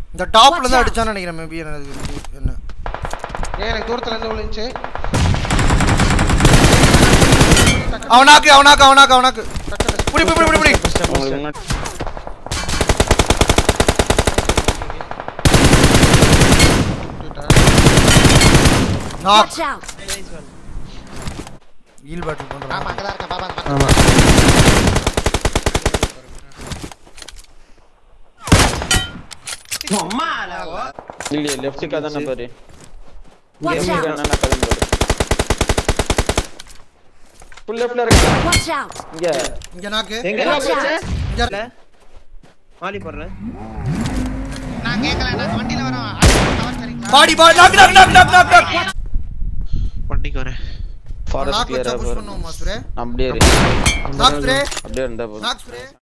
இந்த டாப்ல இருந்து அடிச்சான்னு நினைக்கிறேன் மேபி எனக்கு தெரிஞ்சு. என்ன ஏன் எனக்கு தூரத்துல இருந்து விழுந்துச்சு அவனாக்கு அவனாக்கு அவனாக்கு அவனாக்கு புடி புடி புடி புடி உங்களுக்கு முன்னாடி நாக் Watch out! ஹீல் பேட்டில் ஆமா பண்றான் அங்கதான் இருக்கேன் பாபா ஆமா இல்லையே லெஃப்ட் கதானே பாரு Watch கேம் out! என்னன்னா கதன் பாரு ஃபுல் லெஃப்ட்ல இருக்கு Watch out! இங்க இங்க நாக்கு எங்க Watch out! இங்க இல்ல மாலி போடுறேன் நான் கேட்கல நான் வண்டியில வரேன் கவர் தரீங்களா body body knock knock knock knock knock knock வண்டிக்கு வரேன் ஃபாரஸ்ட் நாக் கிளியரா வச்சா புஷ் பாரு பண்ணுவோமா சுரே அப்படியே இரு நாக் சுரே அப்படியே இருந்தா போதும் நாக் சுரே